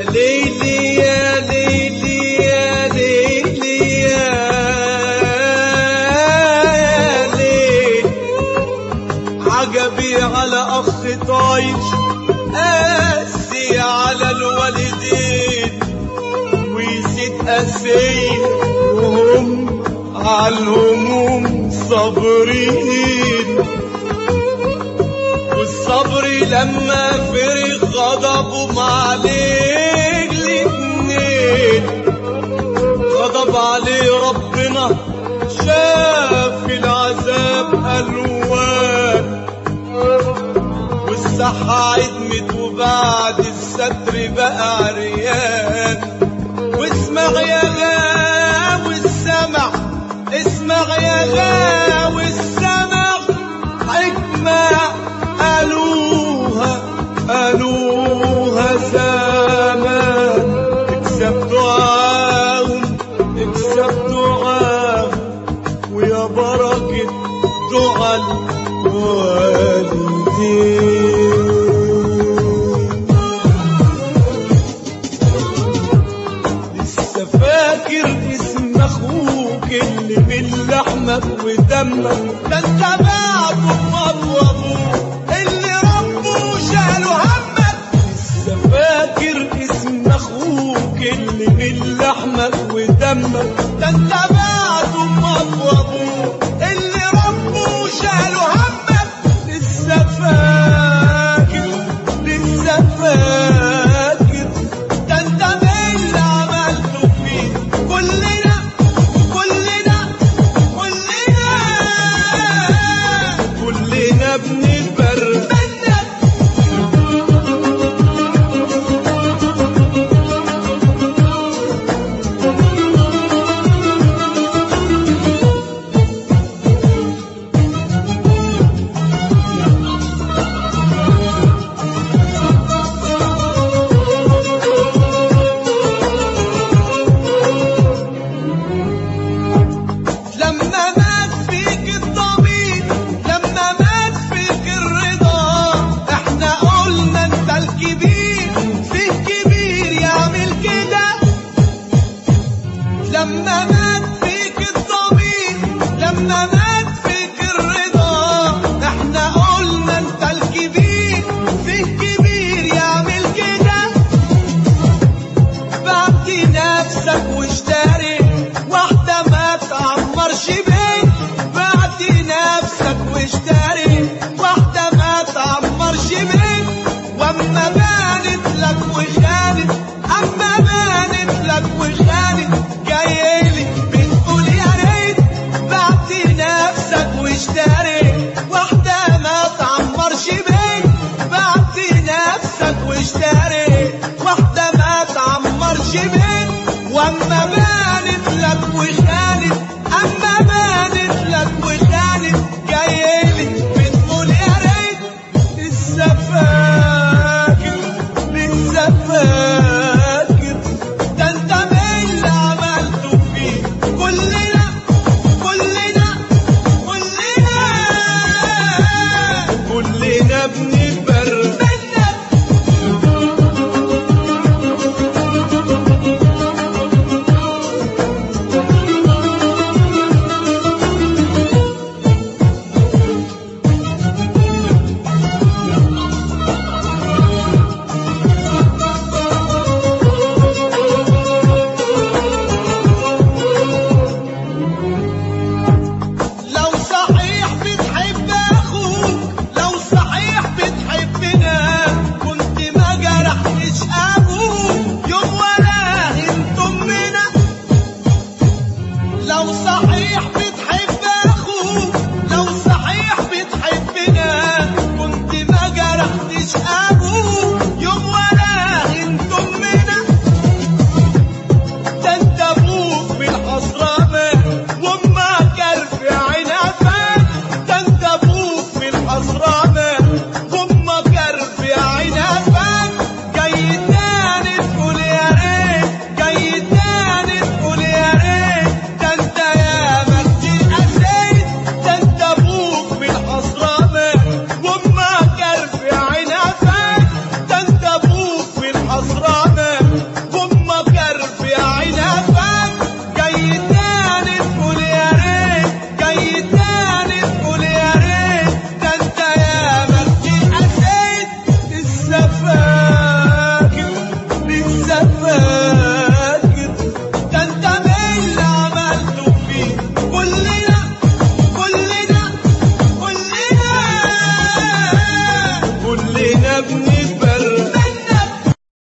ليلي يا ليلي يا ليلي يا ليل عجبي على أخ طايش قاسي على الوالدين ويزيد قاسي وهم على الهموم صابرين والصبر لما فرغ غضبهم عليه الاتنين غضب عليه ربنا شاف العذاب ألوان والصحة عدمت وبعد الستر بقى عريان واسمع يا غاوي السمع اسمع يا غاوي السمع حكمة قالوها قالوها زمان اكسب دعاهم اكسب دعاهم ويا بركة دعاء الوالدين لسه فاكر اسم اخوك اللي من لحمك ودمك ده انت بعده وابوه اللي ربه شاله همك لسه فاكر اسم اخوك اللي من لحمك ودمك ده انت بعده وابوه اللي ربه شاله همك لسه فاكر لسه فاكر ده انت من اللي عملته فيه كلنا كلنا كلنا كلنا بنتبر منك لما مات فيك الضمير لما مات فيك الرضا احنا قلنا انت الكبير فيه كبير يعمل كده لما مات فيك الضمير لما مات فيك الرضا احنا قلنا انت الكبير فيه كبير يعمل كده بعت نفسك واشتري واحدة ما تعمرش بيت بعت نفسك واشتري واحدة ما تعمرش بيت واما بانت لك وخانت اما بانت لك وخانت جايلي بتقول يا ريت بعت نفسك واشتري واحدة ما تعمرش بيت بعت نفسك واشتري واحدة ما تعمرش بيت واما بانت لك وخانت اما بانت لك وخانت جايلي بتقول يا ريت لسه فاكر لسه فاكر ده انت من اللي عملته فيه كلنا كلنا كلنا كلنا بنتبر منك ادينا بنتبرى